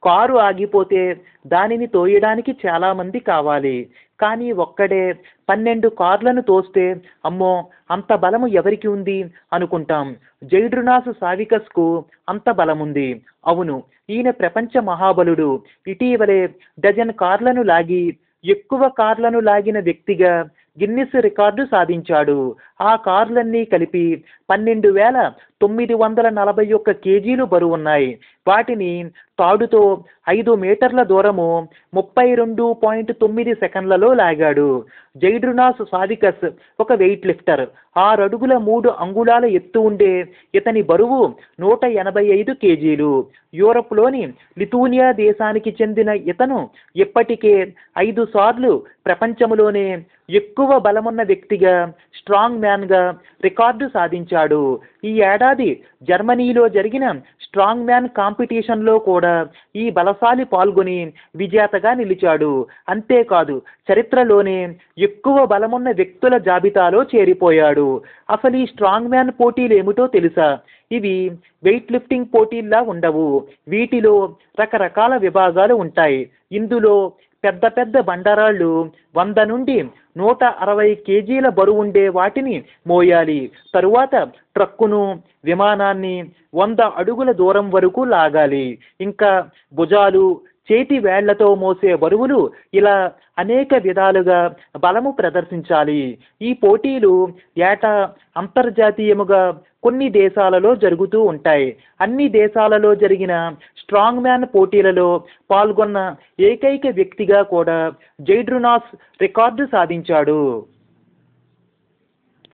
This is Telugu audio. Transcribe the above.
కారు ఆగిపోతే దానిని తోయడానికి చాలామంది కావాలి కానీ ఒక్కడే పన్నెండు కార్లను తోస్తే అమ్మో అంత బలము ఎవరికి ఉంది అనుకుంటాం జైడ్రునాసు సావికస్కు అంత బలముంది అవును ఈయన ప్రపంచ మహాబలుడు ఇటీవలే డజన్ కార్లను లాగి ఎక్కువ కార్లను లాగిన వ్యక్తిగా గిన్నిస్ రికార్డు సాధించాడు ఆ కార్లన్నీ కలిపి పన్నెండు వేల తొమ్మిది వందల నలభై ఒక్క కేజీలు బరువున్నాయి వాటిని తాడుతో ఐదు మీటర్ల దూరము ముప్పై రెండు పాయింట్ తొమ్మిది సెకండ్లలో లాగాడు జైడ్రునాస్ సాదికస్ ఒక వెయిట్ లిఫ్టర్ ఆరు అడుగుల మూడు అంగుళాల ఎత్తు ఉండే ఇతని బరువు నూట ఎనభై ఐదు కేజీలు యూరప్లోని లిథూనియా దేశానికి చెందిన ఇతను ఇప్పటికే ఐదు సార్లు ప్రపంచంలోనే ఎక్కువ బలమున్న వ్యక్తిగా స్ట్రాంగ్ మ్యాన్గా రికార్డు సాధించాడు ఈ ఏడాది జర్మనీలో జరిగిన స్ట్రాంగ్ మ్యాన్ కాంపిటీషన్లో కూడా ఈ బలశాలి పాల్గొని విజేతగా నిలిచాడు అంతేకాదు చరిత్రలోనే ఎక్కువ బలమున్న వ్యక్తుల జాబితాలో చేరిపోయాడు అసలు ఈ స్ట్రాంగ్ మ్యాన్ పోటీలు ఏమిటో తెలుసా ఇవి వెయిట్ లిఫ్టింగ్ పోటీల్లా ఉండవు వీటిలో రకరకాల విభాగాలు ఉంటాయి ఇందులో పెద్ద పెద్ద బండరాళ్ళు వంద నుండి నూట అరవై కేజీల బరువుండే వాటిని మోయాలి తరువాత ట్రక్కును విమానాన్ని వంద అడుగుల దూరం వరకు లాగాలి ఇంకా భుజాలు చేతి వేళ్లతో మోసే బరువులు ఇలా అనేక విధాలుగా బలము ప్రదర్శించాలి ఈ పోటీలు ఏటా అంతర్జాతీయముగా కొన్ని దేశాలలో జరుగుతూ ఉంటాయి అన్ని దేశాలలో జరిగిన స్ట్రాంగ్ మ్యాన్ పోటీలలో పాల్గొన్న ఏకైక వ్యక్తిగా కూడా జైడ్రునాస్ రికార్డు సాధించాడు